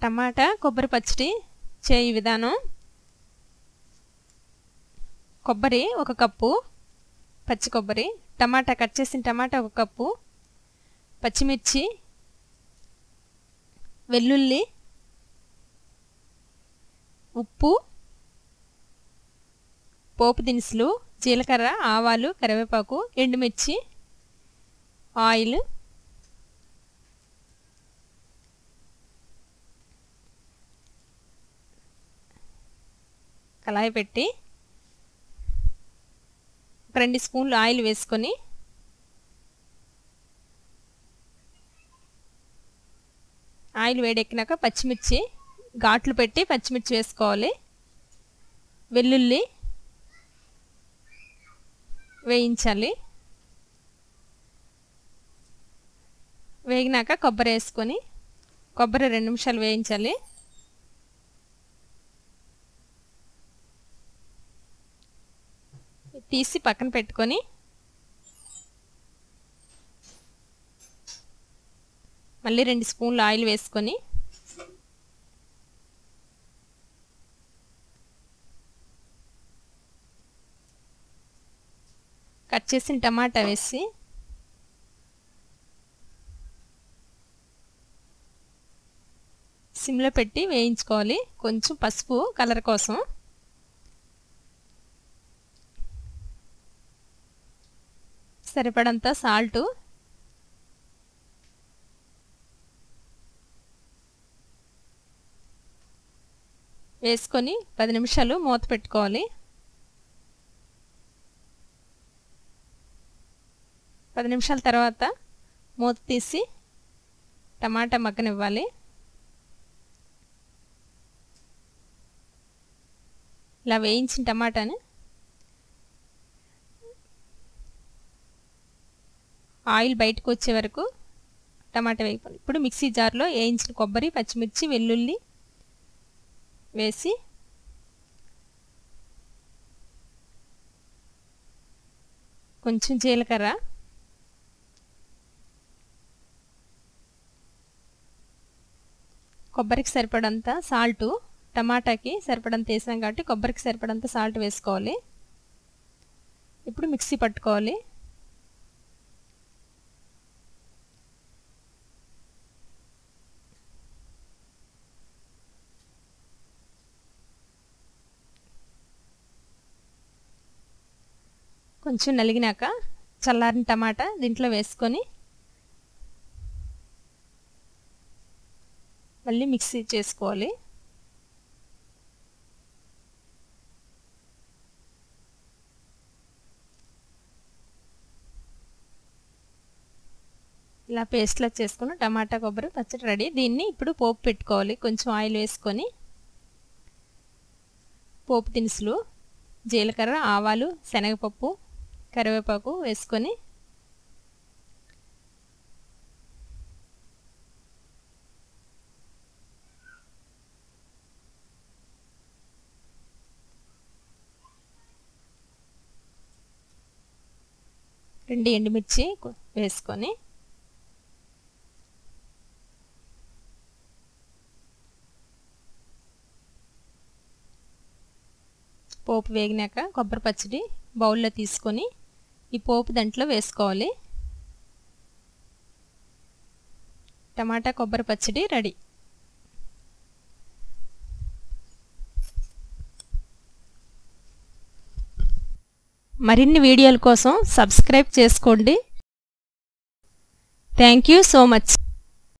టమాటా కొబ్బరి పచ్చడి చేయి విధానం కొబ్బరి ఒక కప్పు పచ్చి కొబ్బరి టమాటా కట్ చేసిన టమాటా ఒక కప్పు పచ్చిమిర్చి వెల్లుల్లి ఉప్పు పోపు దినుసులు జీలకర్ర ఆవాలు కరివేపాకు ఎండుమిర్చి ఆయిల్ కళాయి పెట్టి ఒక రెండు స్పూన్లు ఆయిల్ వేసుకొని ఆయిల్ వేడెక్కినాక పచ్చిమిర్చి ఘాట్లు పెట్టి పచ్చిమిర్చి వేసుకోవాలి వెల్లుల్లి వేయించాలి వేగినాక కొబ్బరి వేసుకొని కొబ్బరి రెండు నిమిషాలు వేయించాలి తీసి పక్కన పెట్టుకొని మళ్ళీ రెండు స్పూన్లు ఆయిల్ వేసుకొని కట్ చేసిన టమాటా వేసి సిమ్లో పెట్టి వేయించుకోవాలి కొంచెం పసుపు కలర్ కోసం సరిపడంత సాల్టు వేసుకొని పది నిమిషాలు మూత పెట్టుకోవాలి పది నిమిషాల తర్వాత మూత తీసి టమాటా మగ్గనివ్వాలి ఇలా వేయించిన టమాటాని ఆయిల్ బయటకు వచ్చే వరకు టమాటా వేయిపోయి ఇప్పుడు మిక్సీ జార్లో వేయించిన కొబ్బరి పచ్చిమిర్చి వెల్లుల్లి వేసి కొంచెం జీలకర్ర కొబ్బరికి సరిపడంత సాల్టు టమాటాకి సరిపడంత వేసాం కాబట్టి కొబ్బరికి సరిపడంత సాల్ట్ వేసుకోవాలి ఇప్పుడు మిక్సీ పట్టుకోవాలి కొంచెం నలిగినాక చల్లారిన టమాటా దీంట్లో వేసుకొని మళ్ళీ మిక్సీ చేసుకోవాలి ఇలా పేస్ట్లా చేసుకుని టమాటా కొబ్బరి పచ్చడి రెడీ దీన్ని ఇప్పుడు పోపు పెట్టుకోవాలి కొంచెం ఆయిల్ వేసుకొని పోపు దినుసులు జీలకర్ర ఆవాలు శనగపప్పు కరివేపాకు వేసుకొని రెండు ఎండుమిర్చి వేసుకొని పోపు వేగినాక కొబ్బరి పచ్చడి బౌల్లో తీసుకొని ఈ పోపు దాంట్లో వేసుకోవాలి టమాటా కొబ్బరి పచ్చడి రెడీ మరిన్ని వీడియోల కోసం సబ్స్క్రైబ్ చేసుకోండి థ్యాంక్ యూ సో మచ్